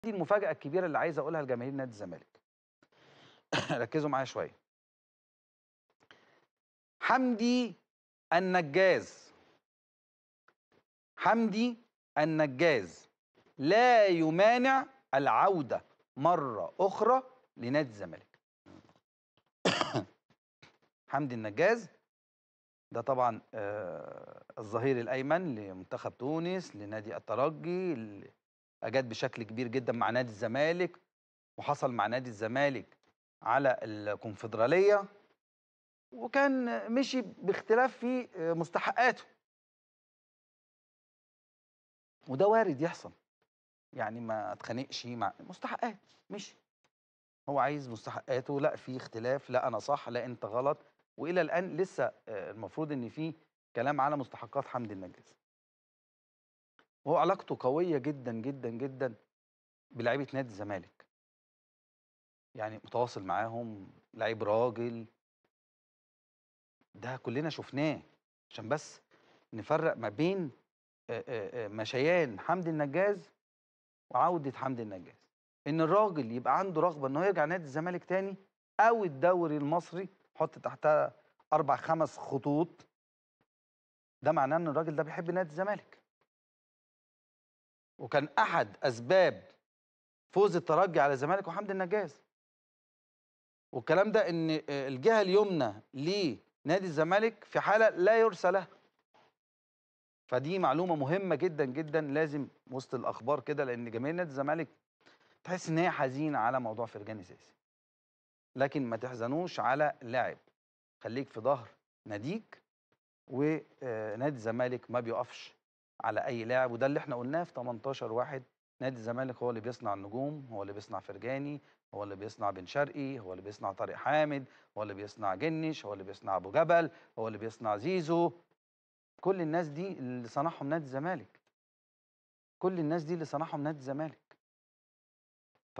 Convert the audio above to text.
دي المفاجاه الكبيره اللي عايز اقولها لجماهير نادي الزمالك ركزوا معايا شويه حمدي النجاز حمدي النجاز لا يمانع العوده مره اخرى لنادي الزمالك حمدي النجاز ده طبعا آه، الظهير الايمن لمنتخب تونس لنادي الترجي اللي اجاد بشكل كبير جدا مع نادي الزمالك وحصل مع نادي الزمالك على الكونفدراليه وكان مشي باختلاف في آه، مستحقاته وده وارد يحصل يعني ما اتخانقش مع مستحقات مشي هو عايز مستحقاته لا في اختلاف لا انا صح لا انت غلط والى الان لسه آه، المفروض ان في كلام على مستحقات حمدي النجاز وهو علاقته قويه جدا جدا جدا بلعيبه نادي الزمالك يعني متواصل معاهم لعيب راجل ده كلنا شفناه عشان بس نفرق ما بين آه، آه، آه، مشيان حمدي النجاز وعوده حمدي النجاز ان الراجل يبقى عنده رغبه انه يرجع نادي الزمالك تاني او الدوري المصري حط تحتها اربع خمس خطوط ده معناه ان الراجل ده بيحب نادي الزمالك وكان احد اسباب فوز الترجي على الزمالك وحمدي النجاز والكلام ده ان آه، الجهه اليمنى لنادي الزمالك في حاله لا يرثى لها فدي معلومه مهمه جدا جدا لازم وسط الاخبار كده لان جماهير نادي الزمالك تحس ان هي حزينه على موضوع فرجاني ساسي لكن ما تحزنوش على لاعب خليك في ظهر ناديك ونادي الزمالك ما بيقفش على اي لاعب وده اللي احنا قلناه في 18 واحد نادي الزمالك هو اللي بيصنع النجوم هو اللي بيصنع فرجاني هو اللي بيصنع بن شرقي هو اللي بيصنع طارق حامد هو اللي بيصنع جنش هو اللي بيصنع ابو جبل هو اللي بيصنع زيزو كل الناس دي اللي صنعهم نادي الزمالك كل الناس دي اللي صنعهم نادي الزمالك